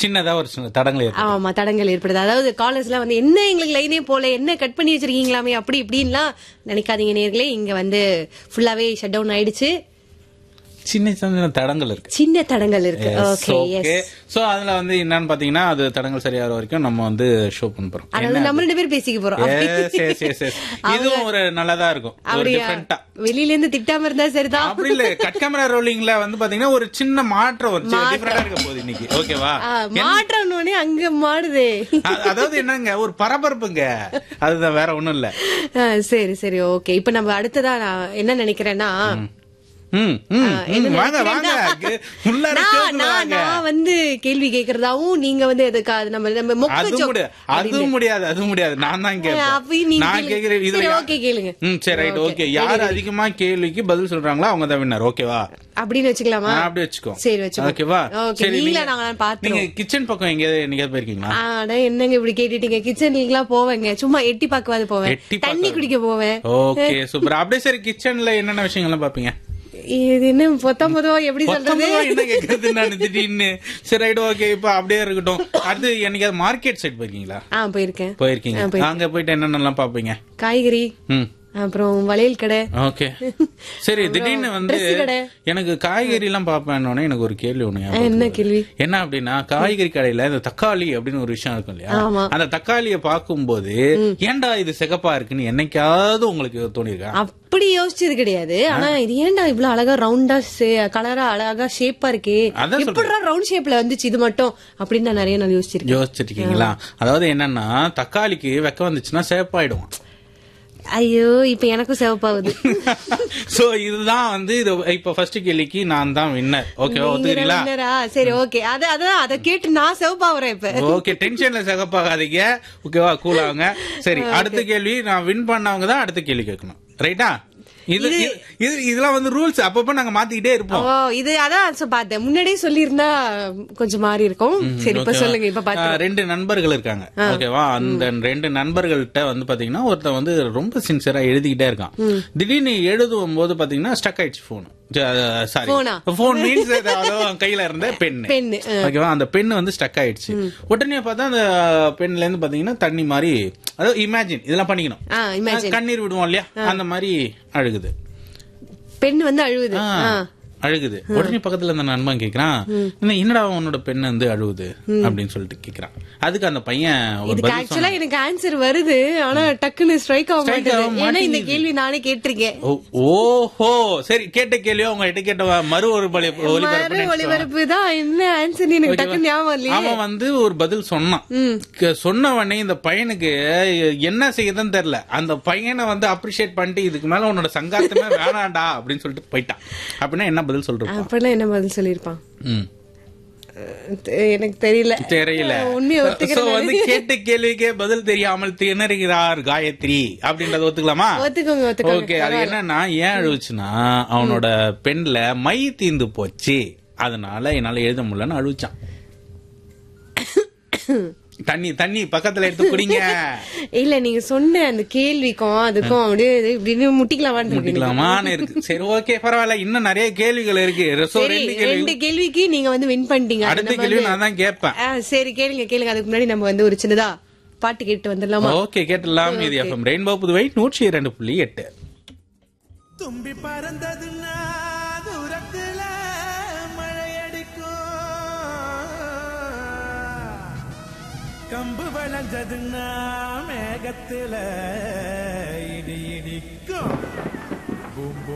சின்னதா ஒரு சின்ன தடங்கள் ஏற்படும் ஆமா தடங்கள் ஏற்படுது அதாவது காலர்ஸ் எல்லாம் வந்து என்ன எங்களுக்கு லைனே போல என்ன கட் பண்ணி வச்சிருக்கீங்களாமே அப்படி இப்படின்லாம் நினைக்காதீங்க நேர்களே இங்க வந்து ஃபுல்லாவே ஷட் டவுன் ஆயிடுச்சு சின்ன சின்ன தடங்கள் இருக்கு சின்ன தடங்கள் இருக்கு ஓகே ஓகே சோ அதுல வந்து என்னன்னு பாத்தீங்கன்னா அது தடங்கள் சரியாகிற வரைக்கும் நம்ம வந்து ஷோ பண்ண போறோம் அதாவது நம்ம ரெண்டு பேரும் பேசிக்க போறோம் Yes, yes, yes, yes. இதுவும் ஒரு நல்லதா இருக்கும் ஒரு அப்படியா டிஃபரெண்டா வெளியில இருந்து திட்டாம இருந்தா சரிதான் அப்படி இல்ல கட் கேமரா ரோலிங்ல வந்து பாத்தீங்கன்னா ஒரு சின்ன மாற்றம் ஒரு டிஃபரெண்டா இருக்க போகுது இன்னைக்கு ஓகேவா ஆ, மாற்றம்னு அங்க மாடுதே அ- அதாவது என்னங்க ஒரு பரபரப்புங்க அதுதான் வேற ஒண்ணும் இல்ல ஆ, சரி சரி ஓகே இப்ப நம்ம அடுத்ததா நான் என்ன நினைக்கிறேன்னா ம், ம், ம், வாங்க வாங்க கு- உள்ளார நான் ஷோக்குள்ள நான் வாங்க நான் வந்து கேள்வி கேக்குறதாவும் நீங்க வந்து எதுக்கா அது நம்ம நம்ம மொக்க அது joke. முடியாது அது முடியாது அது முடியாது நான் தான் அப்பயும் நீங்க கேட்பேன் நான் கேளுங்க. கேக்குறேன் இதுல சரி, யா- okay, கேளுங்க. ம் சரி ரைட் ஓகே யார் அதிகமா கேள்விக்கு பதில் சொல்றாங்களோ அவங்க தான் வின்னர் ஓகேவா அப்படின்னு வச்சுக்கலாமா நான் அப்படி வச்சுக்கோ சரி வச்சுக்கோ ஓகேவா ஓகே சரி நீங்களா நீங்க நாங்க பாத்துறோம் நீங்க கிச்சன் பக்கம் எங்கேயாவது என்னைக்காவது போயிருக்கீங்களா ஆனா என்னங்க இப்படி கேட்டுட்டீங்க கிச்சனுக்குலாம் போவேங்க சும்மா எட்டி பார்க்கவாது போவேன் எட்டி தண்ணி பார்க்கவாது. குடிக்க போவேன் ஓகே சூப்பர் அப்படியே சரி கிச்சன்ல என்னென்ன விஷயங்கள்லாம் பாப்பீங்க இது என்ன பொத்தம் பொதுவா எப்படி சொல்றது மொத்தமா என்ன கேக்குறது நான் திடீர்னு சரி ரைட் ஓகே இப்ப அப்படியே இருக்கட்டும் அடுத்து என்னைக்காவது மார்க்கெட் சைடு போயிருக்கீங்களா ஆ போயிருக்கேன் போயிருக்கீங்க அங்க போயிட்டு என்னென்னலாம் பாப்பீங்க காய்கறி ம் அப்புறம் வளையல் கடை ஓகே சரி திடீர்னு வந்து dress கடை. எனக்கு காய்கறி எல்லாம் பாப்பேன்னு எனக்கு ஒரு கேள்வி ஒண்ணு ஞாபகம் என்ன வருது. கேள்வி என்ன அப்படின்னா காய்கறி கடையில இந்த தக்காளி அப்படின்னு ஒரு விஷயம் இருக்கும் இல்லையா ஆமா. அந்த தக்காளிய பாக்கும்போது ஏன்டா இது சிகப்பா இருக்குன்னு என்னைக்காவது உங்களுக்கு தோணிருக்கா அப்படி யோசிச்சது கிடையாது ஆனா இது ஏன்டா இவ்வளவு அழகா ரவுண்டா கலரா அழகா ஷேப்பா இருக்கே அதான் எப்படிடா ரவுண்ட் ஷேப்ல வந்துச்சு இது மட்டும் அப்படின்னு நான் நிறைய நான் யோசிச்சிருக்கேன் யோசிச்சிருக்கீங்களா அதாவது என்னன்னா தக்காளிக்கு வெக்க வந்துச்சுன்னா சிவப்பாயிடும் ஐயோ இப்ப எனக்கும் சிவப்பாகுது சோ இதுதான் வந்து இது இப்ப ஃபர்ஸ்ட் கேள்விக்கு நான் தான் வின்னர் ஓகேவா ஒத்துக்கிறீங்களா winner ஆ? சரி ஓகே அத அதான் அத கேட்டு நான் சிவப்பாவுறேன் இப்ப ஓகே டென்ஷன்ல சகப்பாகாதீங்க ஓகேவா கூல் ஆகுங்க சரி அடுத்த கேள்வி நான் வின் பண்ணவங்க தான் அடுத்த கேள்வி கேட்கணும் ரைட்டா இது இது- இது இதெல்லாம் வந்து ரூல்ஸ் அப்பப்ப நாங்க மாத்திக்கிட்டே இருப்போம் ஓ இது அதான் சொ- பார்த்தேன் முன்னாடியே சொல்லியிருந்தா கொஞ்சம் மாறி இருக்கும் சரி இப்ப ஓகேவா? சொல்லுங்க இப்ப பாத்து ஆ, ரெண்டு நண்பர்கள் இருக்காங்க ஓகேவா அந்த ரெண்டு நண்பர்கள்ட்ட வந்து பாத்தீங்கன்னா ஒருத்தன் வந்து ரொம்ப சின்சியரா எழுதிக்கிட்டே இருக்கான் திடீர்னு எழுதும் போது பாத்தீங்கன்னா ஸ்டக் ஆயிடுச்சு போன் சாரி Phone ஆ? போன் மீன்ஸ் கையில இருந்த பெண்ணு பெண்ணு ஓகேவா அந்த பெண்ணு வந்து ஸ்டக் ஆயிடுச்சு உடனே பார்த்தா அந்த பெண்ல இருந்து பாத்தீங்கன்னா தண்ணி மாதிரி அதாவது இமேஜின் இதெல்லாம் பண்ணிக்கணும் ஆ இமேஜின் கண்ணீர் விடுவோம் இல்லையா அந்த மாதிரி அழுகுது பெண் வந்து அழுவுது ஆ, ஆ. அழுகுது உடனே பக்கத்துல அந்த நண்பன் கேக்குறான் "என்ன, என்னடா உன்னோட பெண் வந்து அழுவுது அப்படின்னு சொல்லிட்டு கேக்குறான் அதுக்கு அந்த பையன் ஒரு இதுக்கு பதில் ஆக்சுவலா எனக்கு ஆன்சர் வருது ஆனா டக்குன்னு ஸ்ட்ரைக் ஆக Strike ஆக மாட்டேங்குது ஏன்னா இந்த மாட்டேங்குது. கேள்வி நானே கேட்டிருக்கேன் ஓ- ஓஹோ சரி கேட்ட கேள்வியோ உங்க கிட்ட கேட்ட மறு ஒரு பலி- ஒலிபரப்பு மறு next ஒளிபரப்பு தான் என்ன ஆன்சர் எனக்கு டக்குன்னு ஞாபகம் இல்லையே அவன் வந்து ஒரு பதில் சொன்னான் க- சொன்ன உடனே இந்த பையனுக்கு என்ன செய்யுதுன்னு தெரியல அந்த பையனை வந்து அப்ரிஷியேட் பண்ணிட்டு இதுக்கு மேல உன்னோட சங்காத்தமே வேணாண்டா அப்படின்னு சொல்லிட்டு போயிட்டான் அப்படின்னா என்ன பதில் சொல்றான் அப்படின்னா என்ன பதில் சொல்லியிருப்பான் ம் தெ- எனக்கு தெரியல தெரியல உண்மையை சோ ஒத்துக்கிறேன் வந்து கேட்ட கேள்விக்கே பதில் தெரியாமல் திணறுகிறார் காயத்ரி அப்படின்றத ஒத்துக்கலாமா ஒத்துக்கோங்க ஒத்துக்கோங்க ஓகே அது என்னன்னா ஏன் அழுவுச்சுன்னா அவனோட பெண்ல மை தீந்து போச்சு அதனால என்னால எழுத முடியலன்னு அழுவிச்சான் தண்ணி தண்ணி பக்கத்துல எடுத்து குடிங்க இல்ல நீங்க சொன்ன அந்த கேள்விக்கும் அதுக்கும் அப்படியே இது இப்படின்னு முட்டிக்கலாமான்னு இருக்கு. முட்டிக்கலாமான்னு இருக்கு சரி ஓகே பரவாயில்ல இன்னும் நிறைய கேள்விகள் இருக்கு சோ சரி ரெண்டு கேள்வி ரெண்டு கேள்விக்கு நீங்க வந்து வின் பண்ணிட்டீங்க அது அடுத்த நம்ம கேள்வி வந்து- நான் தான் கேட்பேன் ஆ, சரி கேளுங்க கேளுங்க அதுக்கு முன்னாடி நம்ம வந்து ஒரு சின்னதா பாட்டு கேட்டு வந்துடலாமா ஓகே கேட்டலாம் இது எஃப்எம் ரெயின்போ புதுவை நூற்றி இரண்டு புள்ளி எட்டு தும்பி பறந்ததுன்னா தூரத்துல மழை அடிக்கும் கம்பு விளைஞ்சதுன்னா மேகத்துல